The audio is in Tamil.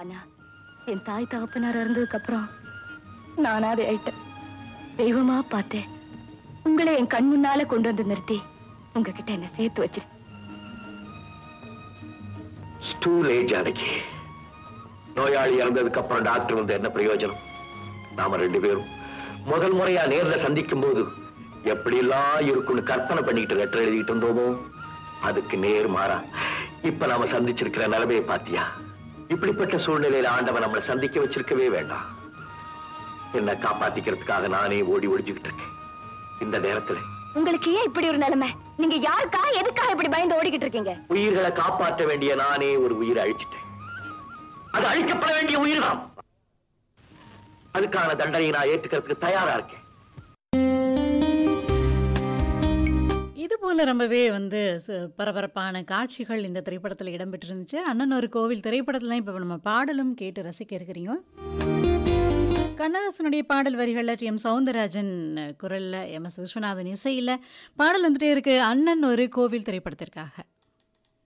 ஆனா என் தாய் தகப்பனார் இறந்ததுக்கு அப்புறம் நான் அதை ஆயிட்டேன் தெய்வமா பார்த்தேன் உங்களை என் கண் முன்னால கொண்டு வந்து நிறுத்தி உங்ககிட்ட என்ன சேர்த்து வச்சிரு டூ லேட் ஜானகி நோயாளி இறந்ததுக்கு அப்புறம் டாக்டர் வந்து என்ன பிரயோஜனம் நாம ரெண்டு பேரும் முதல் முறையா நேர்ல சந்திக்கும் போது எப்படி எல்லாம் இருக்கும்னு கற்பனை பண்ணிக்கிட்டு லெட்டர் எழுதிக்கிட்டு இருந்தோமோ அதுக்கு நேர் மாறா இப்ப நாம சந்திச்சிருக்கிற நிலைமையை பாத்தியா இப்படிப்பட்ட சூழ்நிலையில ஆண்டவன் நம்மளை சந்திக்க வச்சிருக்கவே வேண்டாம் என்ன காப்பாத்திக்கிறதுக்காக நானே ஓடி ஒளிஞ்சுக்கிட்டு இருக்கேன் இந்த நேரத்துல உங்களுக்கு ஏன் இப்படி ஒரு நிலைமை நீங்க யாருக்காக எதுக்காக இப்படி பயந்து ஓடிக்கிட்டு இருக்கீங்க உயிர்களை காப்பாற்ற வேண்டிய நானே ஒரு உயிரை அழிச்சிட்டேன் அது அழிக்கப்பட வேண்டிய உயிர் தான் அதுக்கான தண்டனையை நான் ஏற்றுக்கிறதுக்கு தயாரா இருக்கேன் இது போல ரொம்பவே வந்து ச- பரபரப்பான காட்சிகள் இந்த திரைப்படத்தில் இடம்பெற்றிருந்துச்சு அண்ணன் ஒரு கோவில் திரைப்படத்தில் இப்போ நம்ம பாடலும் கேட்டு ரசிக்க இருக்கிறீங்க கண்ணதாசனுடைய பாடல் வரிகளில் டி எம் சவுந்தரராஜன் குரலில் எம் எஸ் விஸ்வநாதன் இசையில் பாடல் வந்துட்டே இருக்கு அண்ணன் ஒரு கோவில் திரைப்படத்திற்காக